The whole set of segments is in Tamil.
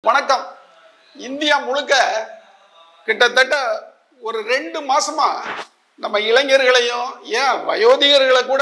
வணக்கம் இந்தியா முழுக்க கிட்டத்தட்ட ஒரு ரெண்டு மாசமா நம்ம இளைஞர்களையும் ஏன் வயோதிகர்களை கூட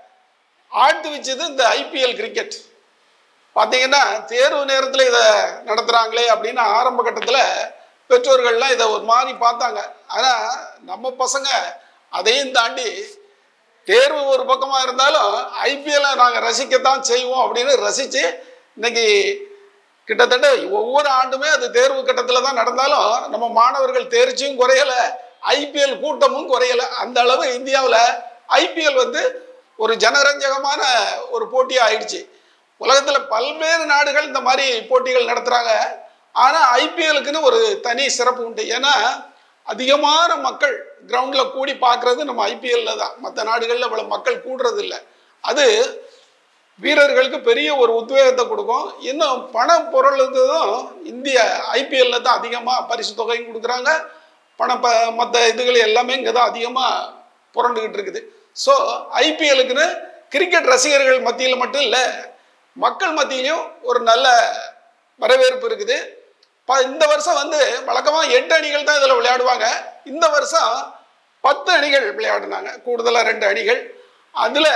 ஆட்டு வச்சது இந்த ஐபிஎல் கிரிக்கெட் பார்த்தீங்கன்னா தேர்வு நேரத்தில் இதை நடத்துகிறாங்களே அப்படின்னு ஆரம்ப கட்டத்தில் பெற்றோர்கள்லாம் இதை ஒரு மாதிரி பார்த்தாங்க ஆனால் நம்ம பசங்க அதையும் தாண்டி தேர்வு ஒரு பக்கமாக இருந்தாலும் ஐபிஎல்லை நாங்கள் ரசிக்கத்தான் செய்வோம் அப்படின்னு ரசித்து இன்னைக்கு கிட்டத்தட்ட ஒவ்வொரு ஆண்டுமே அது தேர்வு கட்டத்தில் தான் நடந்தாலும் நம்ம மாணவர்கள் தேர்ச்சியும் குறையல ஐபிஎல் கூட்டமும் குறையல அந்த அளவு இந்தியாவில் ஐபிஎல் வந்து ஒரு ஜனரஞ்சகமான ஒரு போட்டி ஆயிடுச்சு உலகத்தில் பல்வேறு நாடுகள் இந்த மாதிரி போட்டிகள் நடத்துகிறாங்க ஆனால் ஐபிஎலுக்குன்னு ஒரு தனி சிறப்பு உண்டு ஏன்னா அதிகமான மக்கள் கிரவுண்டில் கூடி பார்க்குறது நம்ம ஐபிஎல்ல தான் மற்ற நாடுகளில் இவ்வளோ மக்கள் கூடுறது இல்லை அது வீரர்களுக்கு பெரிய ஒரு உத்வேகத்தை கொடுக்கும் இன்னும் பண பொருளுக்கும் இந்திய ஐபிஎல்ல தான் அதிகமாக பரிசு தொகையும் கொடுக்குறாங்க பண ப மற்ற இதுகள் எல்லாமே இங்கே தான் அதிகமாக புரண்டுக்கிட்டு இருக்குது ஸோ ஐபிஎலுக்குன்னு கிரிக்கெட் ரசிகர்கள் மத்தியில் மட்டும் இல்லை மக்கள் மத்தியிலையும் ஒரு நல்ல வரவேற்பு இருக்குது ப இந்த வருஷம் வந்து வழக்கமாக எட்டு அணிகள் தான் இதில் விளையாடுவாங்க இந்த வருஷம் பத்து அணிகள் விளையாடினாங்க கூடுதலாக ரெண்டு அணிகள் அதில்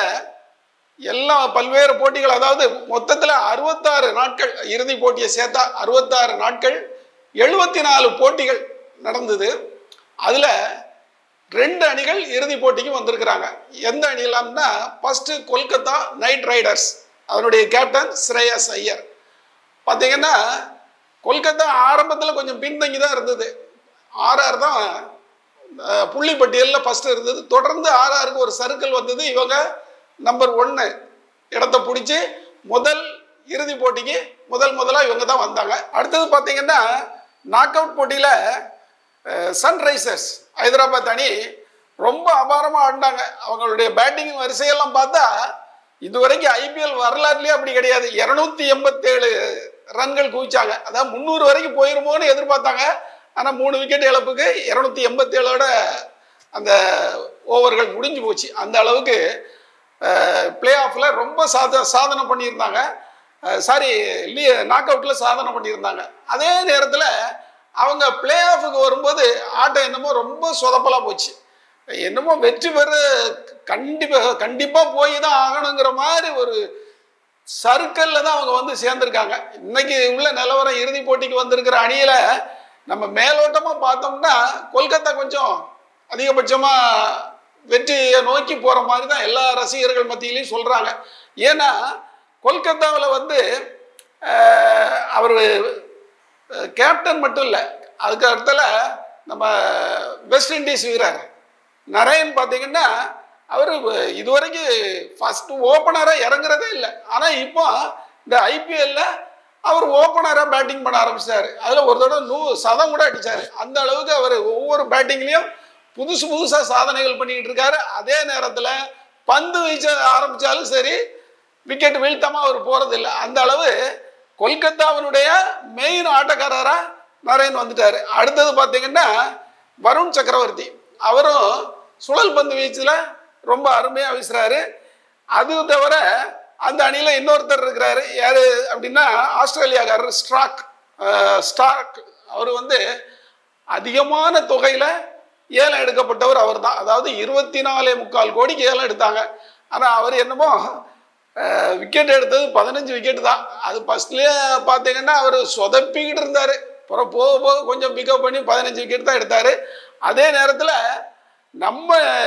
எல்லா பல்வேறு போட்டிகள் அதாவது மொத்தத்தில் அறுபத்தாறு நாட்கள் இறுதி போட்டியை சேர்த்தா அறுபத்தாறு நாட்கள் எழுபத்தி நாலு போட்டிகள் நடந்தது அதில் ரெண்டு அணிகள் இறுதி போட்டிக்கு வந்திருக்கிறாங்க எந்த அணிலாம்னா ஃபர்ஸ்ட் கொல்கத்தா நைட் ரைடர்ஸ் அதனுடைய கேப்டன் ஸ்ரேயஸ் ஐயர் பார்த்தீங்கன்னா கொல்கத்தா ஆரம்பத்தில் கொஞ்சம் பின்தங்கி தான் இருந்தது ஆர்ஆர் தான் அஹ், புள்ளி பட்டியலில் ஃபர்ஸ்ட் இருந்தது தொடர்ந்து ஆர்ஆருக்கு ஒரு சர்க்கிள் வந்தது இவங்க நம்பர் ஒன்று இடத்த பிடிச்சி முதல் இறுதி போட்டிக்கு முதல் முதலாக இவங்க தான் வந்தாங்க அடுத்தது பார்த்தீங்கன்னா நாக் அவுட் போட்டியில் சன்ரைசர்ஸ் ஹைதராபாத் அணி ரொம்ப அபாரமாக ஆடினாங்க அவங்களுடைய பேட்டிங் வரிசையெல்லாம் பார்த்தா இதுவரைக்கும் ஐபிஎல் வரலாறுலேயே அப்படி கிடையாது இரநூத்தி எண்பத்தேழு ரன்கள் குவிச்சாங்க அதாவது முந்நூறு வரைக்கும் போயிருமோன்னு எதிர்பார்த்தாங்க ஆனால் மூணு விக்கெட் இழப்புக்கு இரநூத்தி எண்பத்தேழோட அந்த ஓவர்கள் முடிஞ்சு போச்சு அந்த அளவுக்கு பிளே ஆஃபில் ரொம்ப சாத சாதனை பண்ணியிருந்தாங்க சாரி லீ நாக் அவுட்டில் சாதனை பண்ணியிருந்தாங்க அதே நேரத்தில் அவங்க பிளே ஆஃபுக்கு வரும்போது ஆட்டம் என்னமோ ரொம்ப சொதப்பலாக போச்சு என்னமோ வெற்றி பெற கண்டிப்பாக கண்டிப்பாக போய் தான் ஆகணுங்கிற மாதிரி ஒரு சர்க்கிளில் தான் அவங்க வந்து சேர்ந்துருக்காங்க இன்னைக்கு உள்ள நிலவரம் இறுதி போட்டிக்கு வந்திருக்கிற அணியில் நம்ம மேலோட்டமாக பார்த்தோம்னா கொல்கத்தா கொஞ்சம் அதிகபட்சமாக வெற்றியை நோக்கி போகிற மாதிரி தான் எல்லா ரசிகர்கள் மத்தியிலையும் சொல்கிறாங்க ஏன்னா கொல்கத்தாவில் வந்து அவர் கேப்டன் மட்டும் இல்லை அதுக்கு அடுத்தல நம்ம வெஸ்ட் இண்டீஸ் வீரர் நரேன் பார்த்தீங்கன்னா அவர் இதுவரைக்கும் ஃபர்ஸ்ட் ஓப்பனராக இறங்குறதே இல்லை ஆனால் இப்போ இந்த ஐபிஎல்ல அவர் ஓப்பனராக பேட்டிங் பண்ண ஆரம்பிச்சாரு அதில் ஒரு தடவை நூ சதம் கூட அடிச்சாரு அந்த அளவுக்கு அவர் ஒவ்வொரு பேட்டிங்லேயும் புதுசு புதுசாக சாதனைகள் பண்ணிக்கிட்டு இருக்காரு அதே நேரத்தில் பந்து வீச்ச ஆரம்பித்தாலும் சரி விக்கெட் வீழ்த்தாம அவர் போகிறது இல்லை அந்த அளவு கொல்கத்தாவினுடைய மெயின் ஆட்டக்காரராக நரேன் வந்துட்டார் அடுத்தது பார்த்தீங்கன்னா வருண் சக்கரவர்த்தி அவரும் சுழல் பந்து வீச்சில் ரொம்ப அருமையாக வீசுறாரு அது தவிர அந்த அணியில் இன்னொருத்தர் இருக்கிறாரு யார் அப்படின்னா ஆஸ்திரேலியாக்காரர் ஸ்ட்ராக் ஸ்டாக் அவர் வந்து அதிகமான தொகையில் ஏலம் எடுக்கப்பட்டவர் அவர் தான் அதாவது இருபத்தி நாலே முக்கால் கோடிக்கு ஏலம் எடுத்தாங்க ஆனால் அவர் என்னமோ விக்கெட் எடுத்தது பதினஞ்சு விக்கெட் தான் அது ஃபர்ஸ்ட்லேயே பார்த்தீங்கன்னா அவர் சொதப்பிக்கிட்டு இருந்தார் அப்புறம் போக போக கொஞ்சம் பிக்கப் பண்ணி பதினஞ்சு விக்கெட் தான் எடுத்தார் அதே நேரத்தில் நம்ம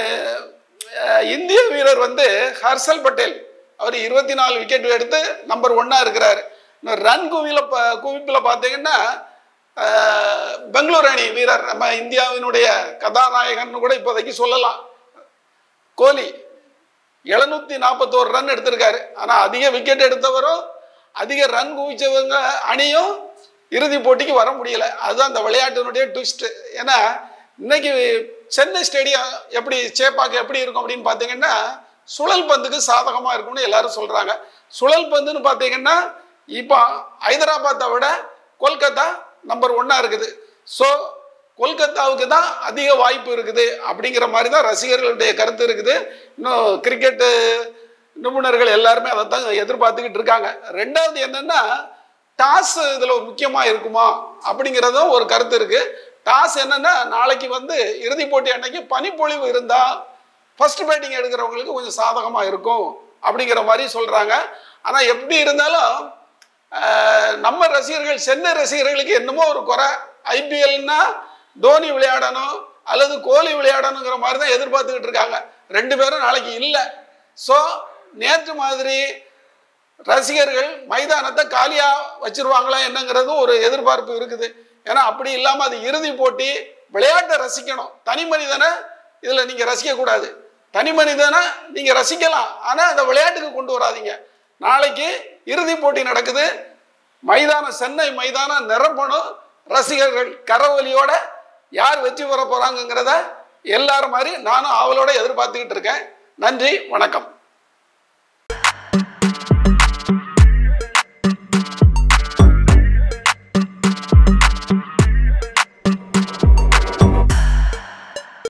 அஹ், இந்திய வீரர் வந்து ஹர்ஷல் பட்டேல் அவர் இருபத்தி நாலு விக்கெட் எடுத்து நம்பர் ஒன்னா இருக்கிறார் ரன் குவில குவிப்பில் பார்த்தீங்கன்னா அஹ், பெங்களூர் அணி வீரர் நம்ம இந்தியாவினுடைய கதாநாயகன் கூட இப்போதைக்கு சொல்லலாம் கோலி எழுநூத்தி நாற்பத்தோரு ரன் எடுத்திருக்காரு ஆனால் அதிக விக்கெட் எடுத்தவரும் அதிக ரன் குவிச்சவங்க அணியும் இறுதி போட்டிக்கு வர முடியல அதுதான் அந்த விளையாட்டினுடைய ட்விஸ்ட் ஏன்னா இன்னைக்கு சென்னை ஸ்டேடியம் எப்படி சேப்பாக்கு எப்படி இருக்கும் அப்படின்னு பார்த்தீங்கன்னா சுழல் பந்துக்கு சாதகமாக இருக்கும்னு எல்லாரும் சொல்கிறாங்க சுழல் பந்துன்னு பார்த்தீங்கன்னா இப்போ ஹைதராபாத்தை விட கொல்கத்தா நம்பர் ஒன்னா இருக்குது ஸோ கொல்கத்தாவுக்கு தான் அதிக வாய்ப்பு இருக்குது அப்படிங்கிற மாதிரி தான் ரசிகர்களுடைய கருத்து இருக்குது இன்னும் கிரிக்கெட்டு நிபுணர்கள் எல்லாருமே அதை தான் எதிர்பார்த்துக்கிட்டு இருக்காங்க ரெண்டாவது என்னன்னா டாஸ் இதில் முக்கியமாக இருக்குமா அப்படிங்கிறதும் ஒரு கருத்து இருக்கு டாஸ் என்னன்னா நாளைக்கு வந்து இறுதிப் போட்டி அன்னைக்கு பனிப்பொழிவு இருந்தால் ஃபர்ஸ்ட் பேட்டிங் எடுக்கிறவங்களுக்கு கொஞ்சம் சாதகமாக இருக்கும் அப்படிங்கிற மாதிரி சொல்கிறாங்க ஆனால் எப்படி இருந்தாலும் ஆஹ், நம்ம ரசிகர்கள் சென்னை ரசிகர்களுக்கு என்னமோ ஒரு குறை ஐபிஎல்னா தோனி விளையாடணும் அல்லது கோலி விளையாடணுங்கிற மாதிரி தான் எதிர்பார்த்துக்கிட்டு இருக்காங்க ரெண்டு பேரும் நாளைக்கு இல்லை ஸோ நேற்று மாதிரி ரசிகர்கள் மைதானத்தை காலியா வச்சிருவாங்களா என்னங்கிறதும் ஒரு எதிர்பார்ப்பு இருக்குது ஏன்னா அப்படி இல்லாம அது இறுதி போட்டி விளையாட்டை ரசிக்கணும் தனி மனிதனை இதுல நீங்க ரசிக்க கூடாது தனி மனிதனை நீங்க ரசிக்கலாம் ஆனா அந்த விளையாட்டுக்கு கொண்டு வராதீங்க நாளைக்கு இறுதி போட்டி நடக்குது மைதானம் சென்னை மைதானம் நிரம்பணும் ரசிகர்கள் கரவொலியோட யார் வெற்றி பெற போறாங்கங்கிறத எல்லாரும் மாதிரி நானும் ஆவலோட எதிர்பார்த்துக்கிட்டு இருக்கேன் நன்றி வணக்கம்